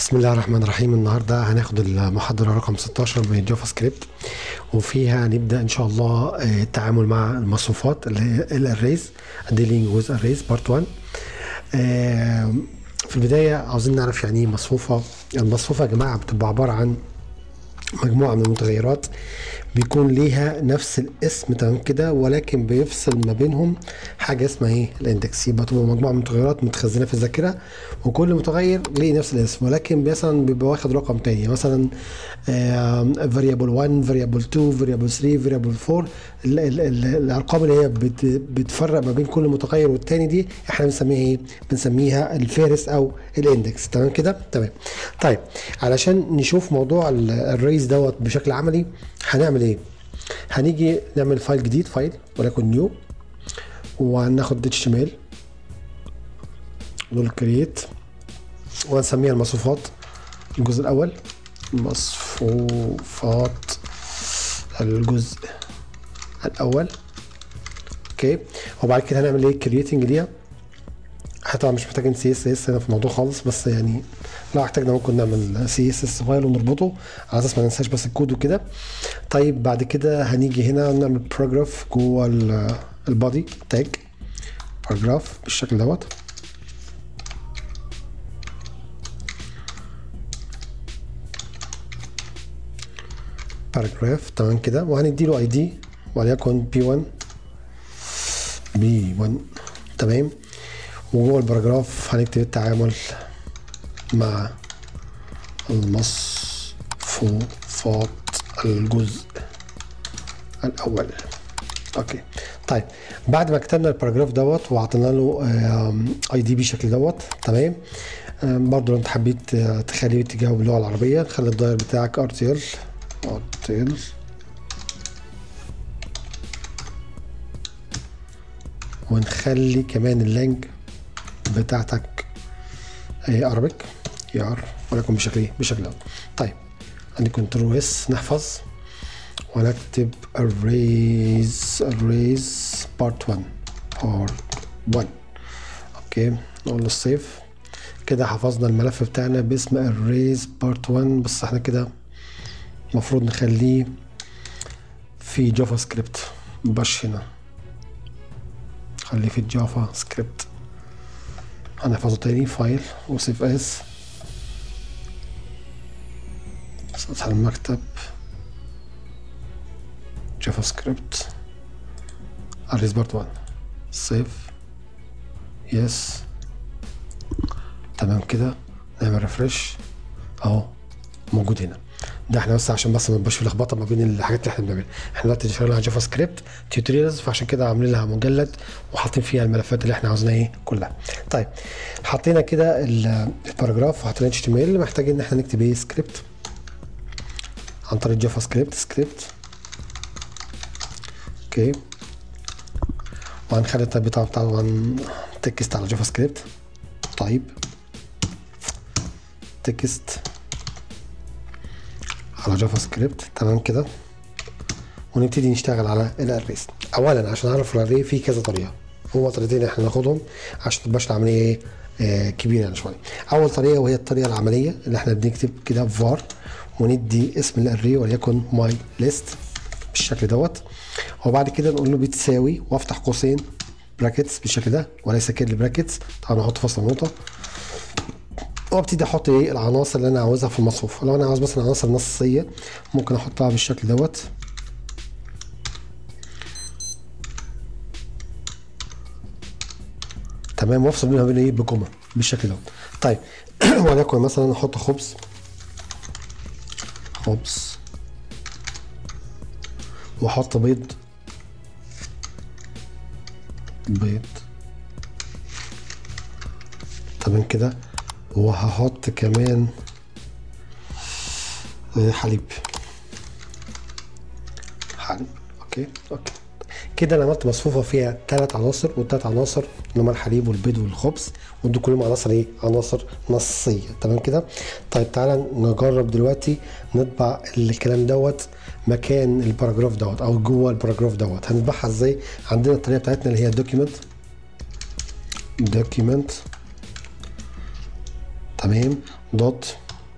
بسم الله الرحمن الرحيم النهارده هناخد المحاضرة رقم 16 من الجافا سكريبت وفيها هنبدأ إن شاء الله آه، التعامل مع المصفوفات اللي هي الاريز dealing with arrays part 1 آه، في البداية عاوزين نعرف يعني ايه مصفوفة المصفوفة يا جماعة بتبقى عبارة عن مجموعة من المتغيرات بيكون ليها نفس الاسم تمام كده ولكن بيفصل ما بينهم حاجة اسمها ايه الاندكس يبقى تبقى مجموعة من المتغيرات متخزنة في الذاكرة وكل متغير ليه نفس الاسم ولكن مثلا بيبقى واخد رقم تاني مثلا فاريبل 1 فاريبل 2 فاريبل 3 فاريبل 4 ال- ال- ال- الارقام اللي هي بت- بتفرق ما بين كل متغير والتاني دي احنا بنسميها ايه بنسميها الفارس او الاندكس تمام كده تمام طيب علشان نشوف موضوع ال- الريز دوت بشكل عملي هنعمل ايه هنيجي نعمل فايل جديد فايل وليكن نيو وهناخد اتش ام ال نقول كرييت وهنسميها المصفوفات الجزء الاول مصفوفات الجزء الاول اوكي وبعد كده هنعمل ايه كرييتنج ليها احنا طبعا مش محتاجين سي اس اس هنا في الموضوع خالص بس يعني لو احتاجنا ممكن نعمل سي اس اس فايل ونربطه على اساس ما ننساش بس الكود وكده طيب بعد كده هنيجي هنا نعمل باراجراف جوه البادي تاج باراجراف بالشكل دوت باراجراف تمام كده وهنديله اي دي وليكن بي 1 بي 1 تمام وجوه الباراجراف هنكتب التعامل مع المصفوفات الجزء الاول اوكي طيب بعد ما كتبنا الباراجراف دوت وعطينا له اي دي بالشكل دوت تمام آم، برضو لو انت حبيت آه، تخليه اتجاهه باللغه العربيه خلي الداير بتاعك ار تي ال ار تي ال ونخلي كمان اللينك بتاعتك ارابيك يار ولكن بشكل ايه بالشكل ده طيب عندي كنترول اس نحفظ ونكتب arrays arrays part 1 part 1 اوكي نقول له سيف كده حفظنا الملف بتاعنا باسم arrays part 1 بس احنا كده المفروض نخليه في جافا سكريبت مبقاش هنا خليه في الجافا سكريبت هنحفظه تاني فايل وسيف اس سطح المكتب جافا سكريبت اريز بارت 1 سيف يس تمام كده نعمل ريفرش اهو موجود هنا ده احنا بس عشان بس ما يبقاش في لخبطه ما بين الحاجات اللي احنا بنعملها احنا دلوقتي شغالين على جافا سكريبت تيوتوريالز فعشان كده عاملين لها مجلد وحاطين فيها الملفات اللي احنا عاوزينها ايه كلها طيب حطينا كده ال- الباراجراف وحطينا اتش تي ام ال محتاجين ان احنا نكتب ايه سكريبت عن طريق جافا سكريبت سكريبت اوكي وهنخلي التايب بتاعه طبعا تكست على جافا سكريبت طيب تكست على جافا سكريبت تمام كده ونبتدي نشتغل على الاريز اولا عشان اعرف الاري في كذا طريقه هما طريقتين احنا ناخدهم عشان تبقاش العمليه ايه آه كبيره يعني شويه اول طريقه وهي الطريقه العمليه اللي احنا بنكتب كده فار وندي اسم الاري وليكن ماي ليست بالشكل دوت وبعد كده نقول له بتساوي وافتح قوسين براكتس بالشكل ده وليس كيرلي براكتس طبعا احط فاصله نقطه وابتدي احط ايه العناصر اللي انا عاوزها في المصفوف لو انا عاوز مثلا عناصر نصيه ممكن احطها بالشكل دوت تمام وافصل بينها بين ايه بكوما بالشكل دوت طيب وليكن مثلا احط خبز خبز واحط بيض بيض تمام كده وهحط كمان آه، حليب حليب اوكي اوكي كده انا عملت مصفوفه فيها ثلاث عناصر والثلاث عناصر اللي هم الحليب والبيض والخبز ودول كلهم عناصر ايه؟ عناصر نصيه تمام كده؟ طيب تعالى نجرب دلوقتي نطبع الكلام دوت مكان الباراجراف دوت او جوه الباراجراف دوت هنطبعها ازاي؟ عندنا الطريقه بتاعتنا اللي هي دوكيمنت دوكيمنت تمام دوت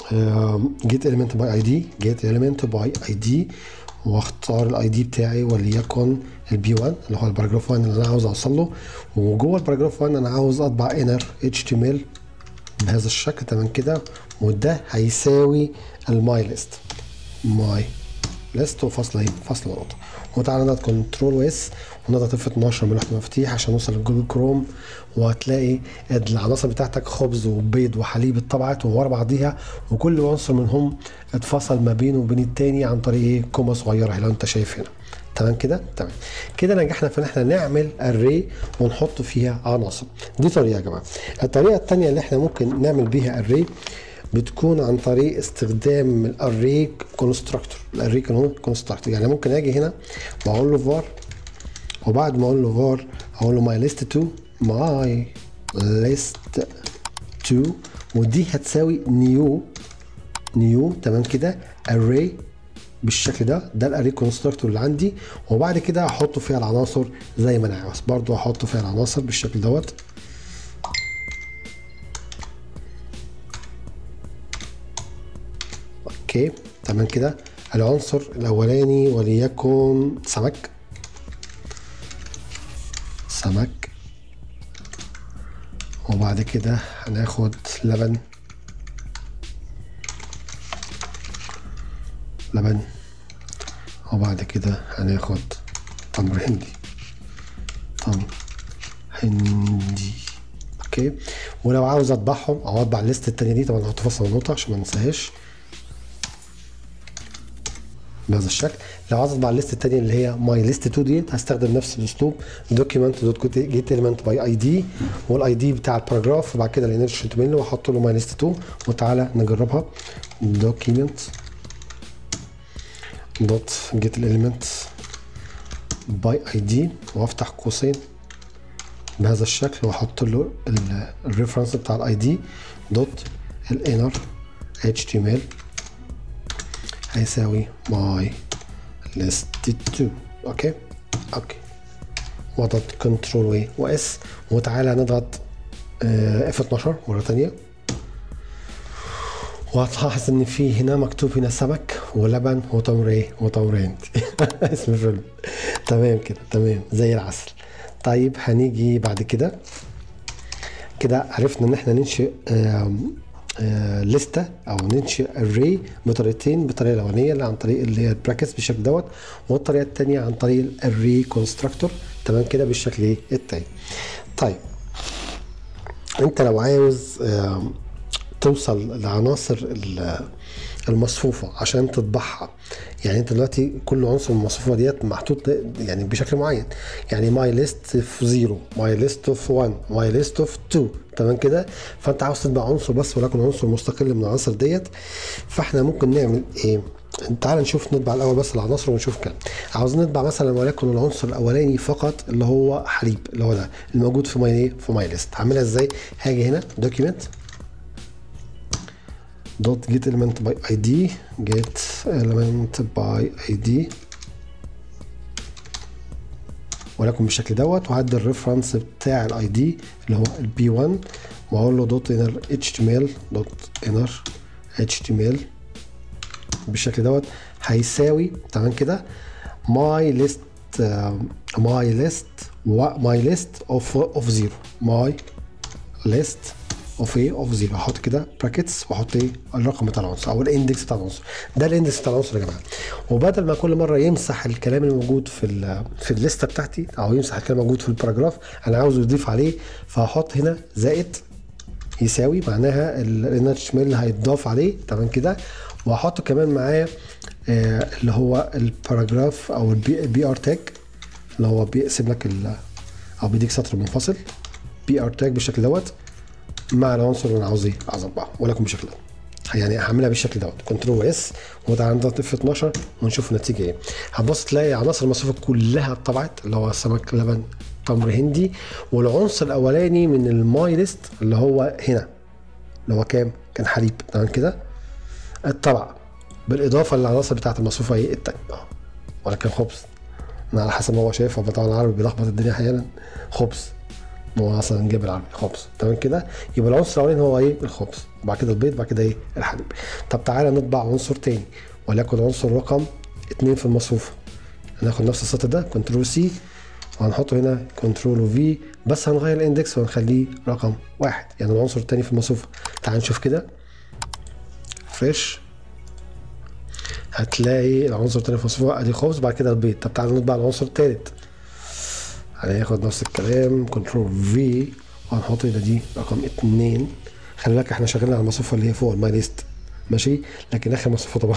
جيت اليمنت باي اي دي جيت اليمنت باي اي دي واختار الاي دي بتاعي وليكن البي 1 اللي هو الباراجراف 1 اللي انا عاوز اوصل له وجوه الباراجراف 1 انا عاوز اطبع انر اتش تي ام ال بهذا الشكل تمام كده وده هيساوي الماي ليست ماي ليست وفاصله ايه فاصله نقطه وتعالى نضغط كنترول واس ونضغط اف 12 من لوحه المفاتيح عشان نوصل لجوجل كروم وهتلاقي العناصر بتاعتك خبز وبيض وحليب اتطبعت ورا بعضيها وكل عنصر منهم اتفصل ما بينه وبين التاني عن طريق ايه كومه صغيره لو انت شايف هنا تمام كده تمام كده نجحنا في ان احنا نعمل اري ونحط فيها عناصر دي طريقه يا جماعه الطريقه الثانيه اللي احنا ممكن نعمل بيها اري بتكون عن طريق استخدام الاري كونستراكتور الاري كونستراكتور يعني ممكن اجي هنا واقول له فار وبعد ما اقول له فار اقول له ماي ليست 2 ماي ليست 2 ودي هتساوي نيو نيو تمام كده اري بالشكل ده ده الاري كونستراكتور اللي عندي وبعد كده احط فيها العناصر زي ما انا عاوز برضو احط فيها العناصر بالشكل دوت اوكي تمام كده العنصر الاولاني وليكن سمك سمك وبعد كده هناخد لبن لبن وبعد كده هناخد تمر هندي تمر هندي اوكي ولو عاوز اطبعهم او اطبع الليست التانية دي طبعا هحط فاصلة ونقطة عشان ما ننساهاش بهذا الشكل لو عايز اطبع الليست الثانيه اللي هي ماي ليست 2 دي هستخدم نفس الاسلوب دوكيمنت دوت جيت اليمنت باي اي دي والاي دي بتاع الباراجراف وبعد كده الانرشال منه واحط له ماي ليست 2 وتعالى نجربها دوكيمنت دوت جيت الاليمنت باي اي دي وافتح قوسين بهذا الشكل واحط له الريفرنس بتاع الاي دي دوت الانر اتش تي ام ال هيساوي ماي ليست 2 اوكي اوكي واضغط كنترول و واس وتعالى نضغط اف 12 مره ثانيه وهتلاحظ ان في هنا مكتوب هنا سمك ولبن وتمر ايه وتمرين اسم الفيلم تمام كده تمام زي العسل طيب هنيجي بعد كده كده عرفنا ان احنا ننشئ آه لستة او ننشئ اري بطريقتين بالطريقه الاولانيه اللي عن طريق اللي هي البراكتس بالشكل دوت والطريقه الثانيه عن طريق الاري كونستراكتور تمام كده بالشكل ايه التاني طيب انت لو عاوز آه توصل لعناصر المصفوفه عشان تطبعها يعني انت دلوقتي كل عنصر من المصفوفه ديت محطوط يعني بشكل معين يعني ماي ليست في 0 ماي ليست في 1 ماي ليست في 2 تمام كده فانت عاوز تطبع عنصر بس ولكن عنصر مستقل من العناصر ديت فاحنا ممكن نعمل ايه تعال نشوف نطبع الاول بس العناصر ونشوف كام عاوزين نطبع مثلا وليكن العنصر الاولاني فقط اللي هو حليب اللي هو ده الموجود في ماي في ماي ليست هعملها ازاي هاجي هنا دوكيمنت دوت جيت element باي اي دي جيت element باي اي دي ولكن بالشكل دوت وهدي الريفرنس بتاع الاي دي اللي هو البي 1 واقول له دوت انر اتش تي ام ال دوت انر اتش تي ام ال بالشكل دوت هيساوي تمام كده ماي ليست ماي ليست ماي ليست اوف اوف زيرو ماي ليست اوف ايه اوف زيرو احط كده براكتس واحط ايه الرقم بتاع العنصر او الاندكس بتاع العنصر ده الاندكس بتاع العنصر يا جماعه وبدل ما كل مره يمسح الكلام اللي موجود في ال في الليسته بتاعتي او يمسح الكلام الموجود في الباراجراف انا عاوزه يضيف عليه فهحط هنا زائد يساوي معناها الانر شمال هيتضاف عليه تمام كده واحط كمان معاه آه اللي هو الباراجراف او البي ار تاج اللي هو بيقسم لك او بيديك سطر منفصل بي ار تاج بالشكل دوت مع العنصر اللي انا عاوز ايه اظبطه ولكن بالشكل ده يعني هعملها بالشكل دوت كنترول اس وده عندنا اف 12 ونشوف النتيجه ايه هتبص تلاقي عناصر المصفوفه كلها اتطبعت اللي هو سمك لبن تمر هندي والعنصر الاولاني من الماي ليست اللي هو هنا اللي هو كام كان حليب تمام كده اتطبع بالاضافه للعناصر بتاعت المصفوفه ايه التانية اه ولكن خبز على حسب ما هو شايف هو طبعا العربي بيلخبط الدنيا احيانا خبز هو اصلا نجيب العربي خبز تمام كده يبقى العنصر الاولاني هو ايه الخبز وبعد كده البيض بعد كده ايه الحليب طب تعالى نطبع عنصر تاني وليكن عنصر رقم اتنين في المصفوفه هناخد نفس السطر ده كنترول سي وهنحطه هنا كنترول في بس هنغير الاندكس وهنخليه رقم واحد يعني العنصر التاني في المصفوفه تعال نشوف كده فريش هتلاقي العنصر التاني في المصفوفه ادي خبز بعد كده البيض طب تعالى نطبع العنصر التالت هناخد نفس الكلام كنترول في وهنحط هنا دي رقم اتنين خلي بالك احنا شغالين على المصفوفه اللي هي فوق الماي ليست ماشي لكن اخر مصفوفه طبعا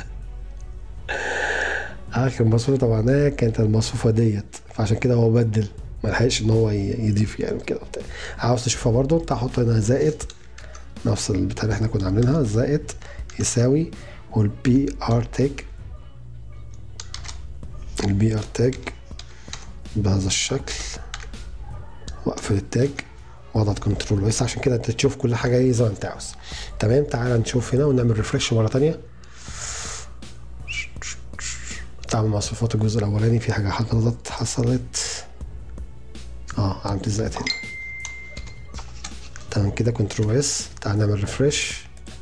اخر مصفوفه طبعا كانت المصفوفه ديت فعشان كده هو بدل ما لحقش ان هو يضيف يعني كده وبتاع عاوز تشوفها برضو انت هحط هنا زائد نفس البتاع اللي احنا كنا عاملينها زائد يساوي والبي ار تاج البي ار تاج بهذا الشكل واقفل التاج واضغط كنترول بس عشان كده انت تشوف كل حاجه ايه زي ما انت عاوز تمام تعالى نشوف هنا ونعمل ريفرش مره تانية تعمل مواصفات الجزء الاولاني في حاجه غلط حصلت اه عملت الزائد هنا تمام كده كنترول اس تعال نعمل ريفرش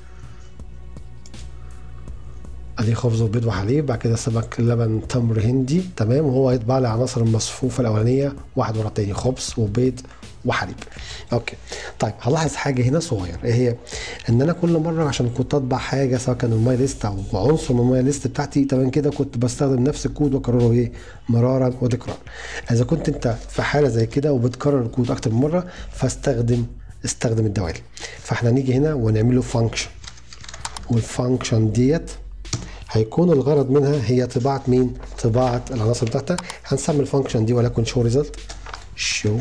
ادي خبز وبيض وحليب بعد كده سمك لبن تمر هندي تمام وهو هيطبع لي عناصر المصفوفه الاولانيه واحد ورا التاني خبز وبيض وحليب اوكي طيب هلاحظ حاجه هنا صغير ايه هي ان انا كل مره عشان كنت اطبع حاجه سواء كان الماي ليست او عنصر من الماي ليست بتاعتي تمام كده كنت بستخدم نفس الكود واكرره ايه مرارا وتكرارا اذا كنت انت في حاله زي كده وبتكرر الكود اكتر من مره فاستخدم استخدم الدوال فاحنا نيجي هنا ونعمل له فانكشن والفانكشن ديت هيكون الغرض منها هي طباعة مين؟ طباعة العناصر بتاعتها هنسمي الفانكشن دي ولكن show result show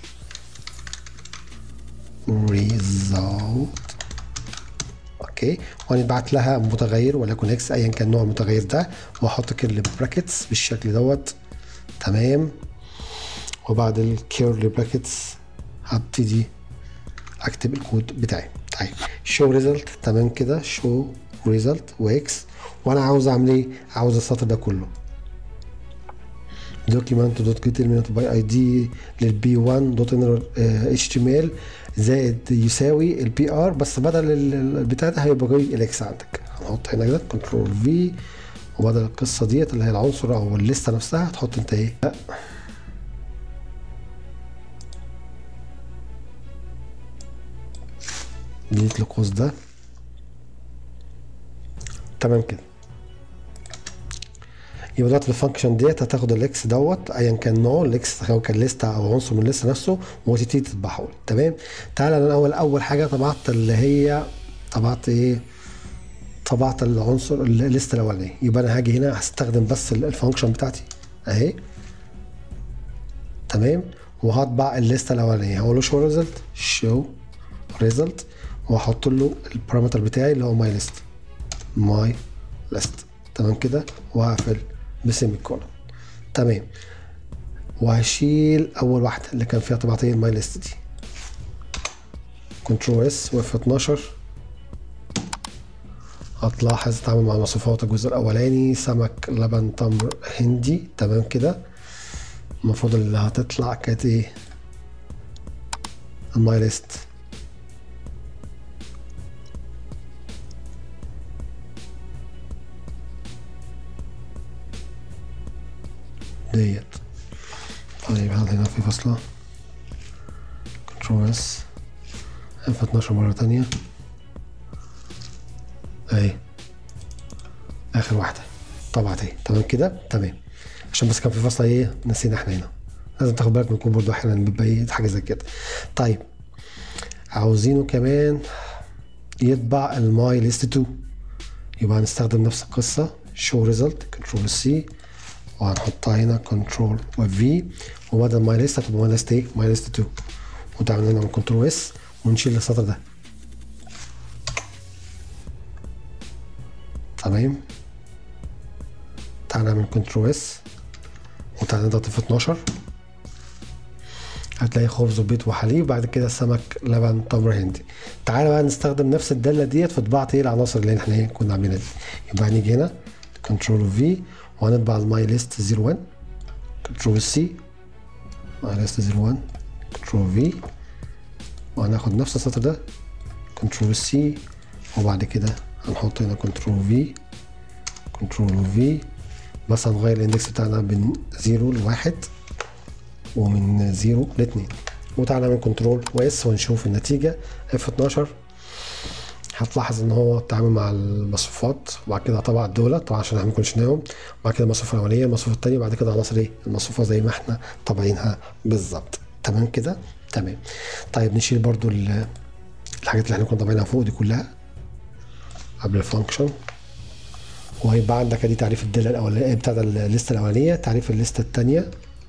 result اوكي وهنبعت لها متغير وليكن اكس ايا كان نوع المتغير ده واحط كيرلي براكتس بالشكل دوت تمام وبعد الكيرلي براكتس هبتدي اكتب الكود بتاعي طيب show result تمام كده show result واكس وانا عاوز اعمل ايه عاوز السطر ده كله دوكيمنت دوت جيت المينت باي اي دي للبي 1 دوت انر اتش تي ام ال زائد يساوي البي ار بس بدل البتاع ده هيبقى جاي الاكس عندك هنحط هنا كده كنترول في وبدل القصه ديت اللي هي العنصر او الليسته نفسها هتحط انت ايه لا ديت القوس ده تمام كده يبقى دلوقتي الفانكشن ديت هتاخد الاكس دوت ايا كان نوعه الاكس سواء كان ليسته او عنصر من الليسته نفسه وتبتدي تطبعه لي تمام تعالى انا اول اول حاجه طبعت اللي هي طبعت ايه طبعت العنصر الليسته الاولانيه يبقى انا هاجي هنا هستخدم بس الفانكشن بتاعتي اهي تمام وهطبع الليسته الاولانيه هقول له شو ريزلت شو ريزلت واحط له البارامتر بتاعي اللي هو ماي ليست ماي ليست تمام كده وهقفل بسيمي كولون تمام وهشيل اول واحده اللي كان فيها طبعتين الماي ليست دي كنترول اس واف 12 هتلاحظ اتعامل مع مواصفات الجزء الاولاني سمك لبن تمر هندي تمام كده المفروض اللي هتطلع كانت ايه الماي ليست ديت طيب هذا هنا في فاصلة كنترول اس اف 12 مرة تانية اهي اخر واحدة طبعت اهي تمام كده تمام عشان بس كان في فاصلة ايه نسينا احنا هنا لازم تاخد بالك من الكيبورد احيانا بيبقى ايه حاجة زي كده طيب عاوزينه كمان يطبع الماي ليست 2 يبقى هنستخدم نفس القصة شو ريزلت كنترول سي وهنحطها هنا كنترول وفي وبدل ماي ليست هتبقى ماي ليست ايه ماي ليست 2 وتعمل هنا كنترول اس ونشيل السطر ده تمام تعالى نعمل كنترول اس وتعالى نضغط في 12 هتلاقي خبز وبيض وحليب بعد كده سمك لبن تمر هندي تعالى بقى نستخدم نفس الداله ديت في طباعه ايه العناصر اللي احنا ايه كنا عاملينها دي يبقى هنيجي هنا كنترول في وهنطبع الماي ليست 01 كنترول سي ماي ليست 01 كنترول في وهناخد نفس السطر ده كنترول سي وبعد كده هنحط هنا كنترول في كنترول في بس هنغير الاندكس بتاعنا من زيرو لواحد ومن زيرو لاتنين وتعالى نعمل كنترول واس ونشوف النتيجة اف 12 هتلاحظ ان هو التعامل مع المصفوفات وبعد كده طبعا الدولة طبعا عشان احنا مكناش ناهم وبعد كده المصفوفة الأولانية المصفوفة التانية وبعد كده عناصر ايه المصفوفة زي ما احنا طابعينها بالظبط تمام كده تمام طيب نشيل برضو ال- الحاجات اللي احنا كنا طابعينها فوق دي كلها قبل الفانكشن وهيبقى عندك ادي تعريف الداله الاولانيه بتاع الليسته الاولانيه تعريف الليسته الثانيه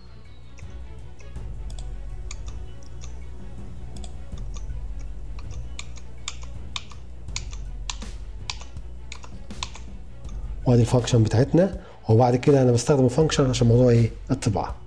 وادي الفانكشن بتاعتنا وبعد كده انا بستخدم الفانكشن عشان موضوع ايه الطباعه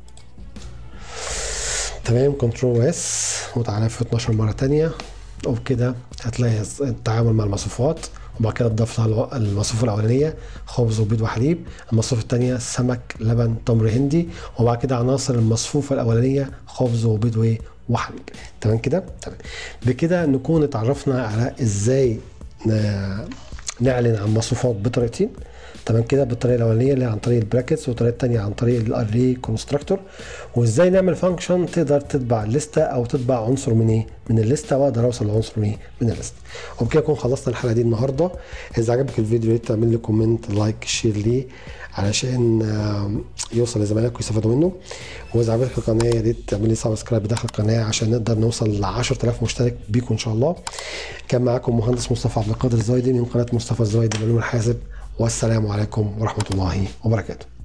تمام كنترول اس وتعالى في 12 مره تانية وبكده هتلاقي التعامل مع المصفوفات وبعد كده تضاف لها الو- المصفوفه الاولانيه خبز وبيض وحليب المصفوفه الثانيه سمك لبن تمر هندي وبعد كده عناصر المصفوفه الاولانيه خبز وبيض وايه وحليب تمام كده تمام بكده نكون اتعرفنا على ازاي ن- نعلن عن مصفوفات بطريقتين تمام كده بالطريقه الاولانيه اللي هي عن طريق البراكتس والطريقه الثانيه عن طريق الاري كونستراكتور وازاي نعمل فانكشن تقدر تتبع الليسته او تتبع عنصر من ايه من الليسته واقدر اوصل لعنصر من ايه من الليسته وبكده نكون خلصنا الحلقه دي النهارده اذا عجبك الفيديو يا ريت تعمل لي كومنت لايك شير ليه علشان آم، يوصل لزمايلك ويستفادوا منه واذا عجبتك القناه يا ريت تعمل لي سبسكرايب داخل القناه عشان نقدر نوصل ل 10000 مشترك بيكم ان شاء الله كان معاكم مهندس مصطفى عبد القادر الزايدي من قناه مصطفى الزايدي لعلوم الحاسب والسلام عليكم ورحمه الله وبركاته